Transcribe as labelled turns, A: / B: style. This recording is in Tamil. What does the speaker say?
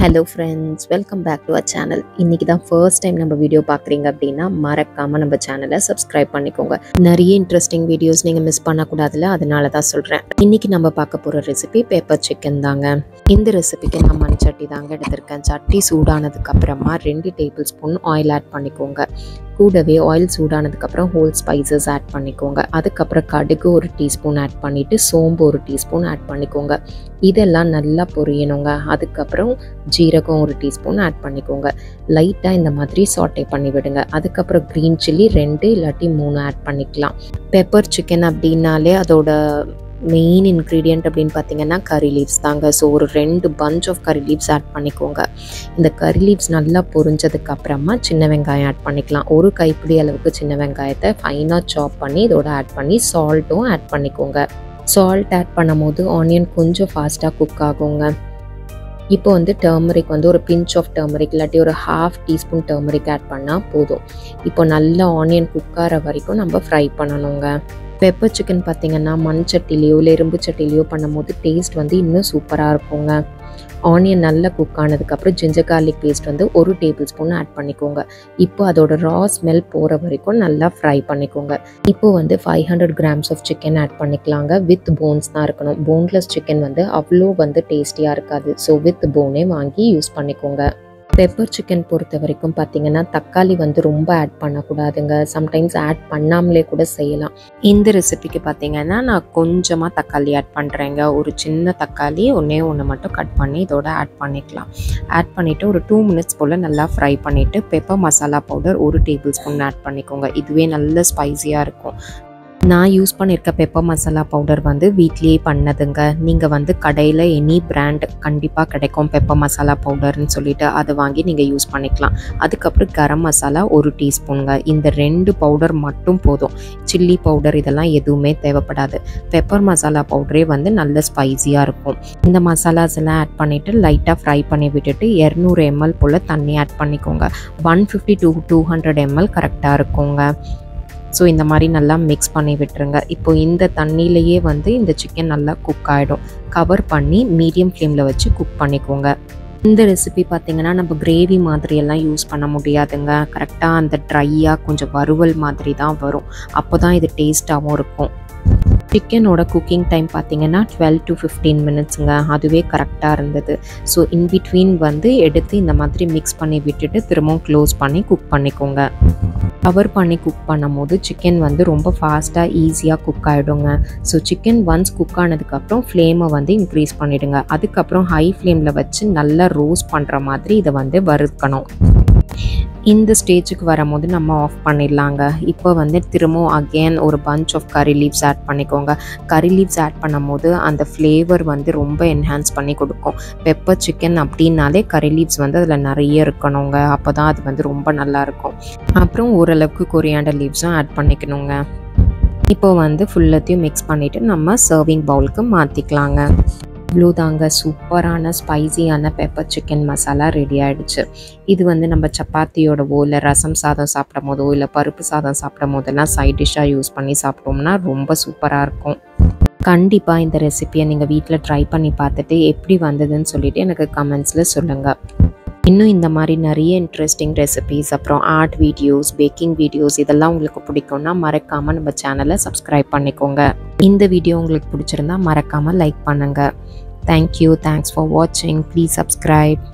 A: hello friends welcome back to a channel இன்னைக்கு தான் ஃபர்ஸ்ட் டைம் நம்ம வீடியோ பார்க்குறீங்க அப்படின்னா மறக்காமல் நம்ம சேனலை சப்ஸ்கிரைப் பண்ணிக்கோங்க நிறைய இன்ட்ரெஸ்டிங் வீடியோஸ் நீங்கள் மிஸ் பண்ணக்கூடாதுல அதனால தான் சொல்கிறேன் இன்னைக்கு நம்ம பார்க்க போகிற ரெசிபி பேப்பர் சிக்கன் தாங்க இந்த ரெசிபிக்கு நான் மண் சட்டி தாங்க எடுத்திருக்கேன் சட்டி சூடானதுக்கு அப்புறமா ரெண்டு டேபிள் ஸ்பூன் ஆயில் ஆட் பண்ணிக்கோங்க கூடவே ஆயில் சூடானதுக்கப்புறம் ஹோல் ஸ்பைசஸ் ஆட் பண்ணிக்கோங்க அதுக்கப்புறம் கடுகு ஒரு டீஸ்பூன் ஆட் பண்ணிவிட்டு சோம்பு ஒரு டீஸ்பூன் ஆட் பண்ணிக்கோங்க இதெல்லாம் நல்லா பொரியணுங்க அதுக்கப்புறம் ஜீரகம் ஒரு டீஸ்பூன் ஆட் பண்ணிக்கோங்க லைட்டாக இந்த மாதிரி சாட்டே பண்ணி விடுங்க அதுக்கப்புறம் க்ரீன் சில்லி ரெண்டு இல்லாட்டி மூணு ஆட் பண்ணிக்கலாம் பெப்பர் சிக்கன் அப்படின்னாலே அதோட மெயின் இன்க்ரீடியன்ட் அப்படின்னு பார்த்தீங்கன்னா கறி லீவ்ஸ் தாங்க ஸோ ஒரு ரெண்டு bunch of curry leaves add பண்ணிக்கோங்க இந்த கறி லீவ்ஸ் நல்லா பொரிஞ்சதுக்கு அப்புறமா சின்ன வெங்காயம் ஆட் பண்ணிக்கலாம் ஒரு கைப்பிடி அளவுக்கு சின்ன வெங்காயத்தை ஃபைனாக சாப் பண்ணி இதோட ஆட் பண்ணி சால்ட்டும் ஆட் பண்ணிக்கோங்க சால்ட் ஆட் பண்ணும்போது ஆனியன் கொஞ்சம் ஃபாஸ்ட்டாக குக் ஆகுங்க இப்போ வந்து டர்மரிக் வந்து ஒரு பிஞ்ச் ஆஃப் டர்மரிக் இல்லாட்டி ஒரு ஹாஃப் டீஸ்பூன் டர்மரிக் ஆட் பண்ணால் போதும் இப்போ நல்லா ஆனியன் குக் ஆகிற வரைக்கும் நம்ம ஃப்ரை பண்ணணுங்க பெப்பர் சிக்கன் பார்த்தீங்கன்னா மண் சட்டிலேயோ இல்லை இரும்பு சட்டிலேயோ பண்ணும்போது டேஸ்ட் வந்து இன்னும் சூப்பராக இருக்குங்க ஆனியன் நல்லா குக் ஆனதுக்கப்புறம் ஜிஞ்சர் கார்லிக் பேஸ்ட் வந்து ஒரு டேபிள் ஸ்பூன் ஆட் பண்ணிக்கோங்க இப்போ அதோட ரா ஸ்மெல் போகிற வரைக்கும் நல்லா ஃப்ரை பண்ணிக்கோங்க இப்போ வந்து five hundred grams of chicken add பண்ணிக்கலாங்க வித் போன்ஸ் தான் இருக்கணும் போன்லெஸ் சிக்கன் வந்து அவ்வளோ வந்து டேஸ்டியாக இருக்காது ஸோ வித் போனே வாங்கி யூஸ் பண்ணிக்கோங்க பெப்பர் சிக்கன் பொறுத்த வரைக்கும் பார்த்தீங்கன்னா தக்காளி வந்து ரொம்ப ஆட் பண்ணக்கூடாதுங்க சம்டைம்ஸ் ஆட் பண்ணாமலே கூட செய்யலாம் இந்த ரெசிபிக்கு பார்த்தீங்கன்னா நான் கொஞ்சமாக தக்காளி ஆட் பண்ணுறேங்க ஒரு சின்ன தக்காளி ஒன்றே ஒன்று மட்டும் கட் பண்ணி இதோட ஆட் பண்ணிக்கலாம் ஆட் பண்ணிவிட்டு ஒரு டூ மினிட்ஸ் போல் நல்லா ஃப்ரை பண்ணிவிட்டு பெப்பர் மசாலா பவுடர் ஒரு டேபிள் ஸ்பூன் ஆட் பண்ணிக்கோங்க இதுவே நல்ல ஸ்பைஸியாக இருக்கும் நான் யூஸ் பண்ணியிருக்க பெப்பர் மசாலா பவுடர் வந்து வீட்லேயே பண்ணதுங்க நீங்கள் வந்து கடையில் எனி பிராண்ட் கண்டிப்பாக கிடைக்கும் பெப்பர் மசாலா பவுடர்னு சொல்லிட்டு அதை வாங்கி நீங்கள் யூஸ் பண்ணிக்கலாம் அதுக்கப்புறம் கரம் மசாலா ஒரு டீஸ்பூனுங்க இந்த ரெண்டு பவுடர் மட்டும் போதும் சில்லி பவுடர் இதெல்லாம் எதுவுமே தேவைப்படாது பெப்பர் மசாலா பவுடரே வந்து நல்ல ஸ்பைஸியாக இருக்கும் இந்த மசாலாஸ் எல்லாம் ஆட் பண்ணிவிட்டு லைட்டாக ஃப்ரை பண்ணி விட்டுட்டு இரநூறு எம்எல் போல் தண்ணி ஆட் பண்ணிக்கோங்க one fifty two two hundred ML கரெக்டாக இருக்குங்க ஸோ இந்த மாதிரி நல்லா மிக்ஸ் பண்ணி விட்டுருங்க இப்போ இந்த தண்ணியிலையே வந்து இந்த சிக்கன் நல்லா குக் ஆகிடும் கவர் பண்ணி மீடியம் ஃப்ளேமில் வச்சு குக் பண்ணிக்கோங்க இந்த ரெசிபி பார்த்தீங்கன்னா நம்ம கிரேவி மாதிரியெல்லாம் யூஸ் பண்ண முடியாதுங்க கரெக்டாக அந்த ட்ரையாக கொஞ்சம் வறுவல் மாதிரி தான் வரும் அப்போ தான் இது டேஸ்ட்டாகவும் இருக்கும் சிக்கனோட குக்கிங் டைம் பார்த்தீங்கன்னா டுவெல் டு ஃபிஃப்டீன் மினிட்ஸுங்க அதுவே கரெக்டாக இருந்தது ஸோ இன் பிட்வீன் வந்து எடுத்து இந்த மாதிரி மிக்ஸ் பண்ணி விட்டுட்டு திரும்பவும் க்ளோஸ் பண்ணி குக் பண்ணிக்கோங்க கவர் பண்ணி குக் பண்ணும்போது சிக்கன் வந்து ரொம்ப ஃபாஸ்ட்டாக ஈஸியாக குக் ஆகிடுங்க ஸோ சிக்கன் ஒன்ஸ் குக் ஆனதுக்கப்புறம் ஃப்ளேமை வந்து இன்க்ரீஸ் பண்ணிவிடுங்க அதுக்கப்புறம் ஹை ஃப்ளேமில் வச்சு நல்லா ரோஸ்ட் பண்ணுற மாதிரி இதை வந்து வறுக்கணும் இந்த ஸ்டேஜுக்கு வரும்போது நம்ம ஆஃப் பண்ணிடலாங்க இப்போ வந்து திரும்பவும் அகெயின் ஒரு bunch of curry leaves add பண்ணிக்கோங்க கறி லீவ்ஸ் ஆட் பண்ணும்போது அந்த ஃப்ளேவர் வந்து ரொம்ப என்ஹான்ஸ் பண்ணி கொடுக்கும் பெப்பர் சிக்கன் அப்படின்னாலே கறி லீவ்ஸ் வந்து அதில் நிறைய இருக்கணுங்க அப்போ தான் அது வந்து ரொம்ப நல்லாயிருக்கும் அப்புறம் ஓரளவுக்கு கொரியாண்டர் லீவ்ஸும் ஆட் பண்ணிக்கணுங்க இப்போ வந்து ஃபுல்லத்தையும் மிக்ஸ் பண்ணிவிட்டு நம்ம சர்விங் பவுலுக்கு மாற்றிக்கலாங்க இவ்வளோ தாங்க சூப்பரான ஸ்பைசியான பெப்பர் சிக்கன் மசாலா ரெடி ஆகிடுச்சு இது வந்து நம்ம சப்பாத்தியோடவோ இல்லை ரசம் சாதம் சாப்பிடும் போதோ இல்லை பருப்பு சாதம் சாப்பிடும் போதெல்லாம் சைட் டிஷ்ஷாக யூஸ் பண்ணி சாப்பிட்டோம்னா ரொம்ப சூப்பராக இருக்கும் கண்டிப்பாக இந்த ரெசிப்பியை நீங்கள் வீட்டில் ட்ரை பண்ணி பார்த்துட்டு எப்படி வந்ததுன்னு சொல்லிட்டு எனக்கு கமெண்ட்ஸில் சொல்லுங்கள் இன்னும் இந்த மாதிரி நிறைய இன்ட்ரெஸ்டிங் ரெசிபீஸ் அப்புறம் ஆர்ட் வீடியோஸ் பேக்கிங் வீடியோஸ் இதெல்லாம் உங்களுக்கு பிடிக்கும்னா மறக்காமல் நம்ம சேனலை சப்ஸ்கிரைப் பண்ணிக்கோங்க இந்த வீடியோ உங்களுக்கு பிடிச்சிருந்தா மறக்காமல் லைக் பண்ணுங்கள் தேங்க்யூ தேங்க்ஸ் ஃபார் வாட்சிங் ப்ளீஸ் சப்ஸ்கிரைப்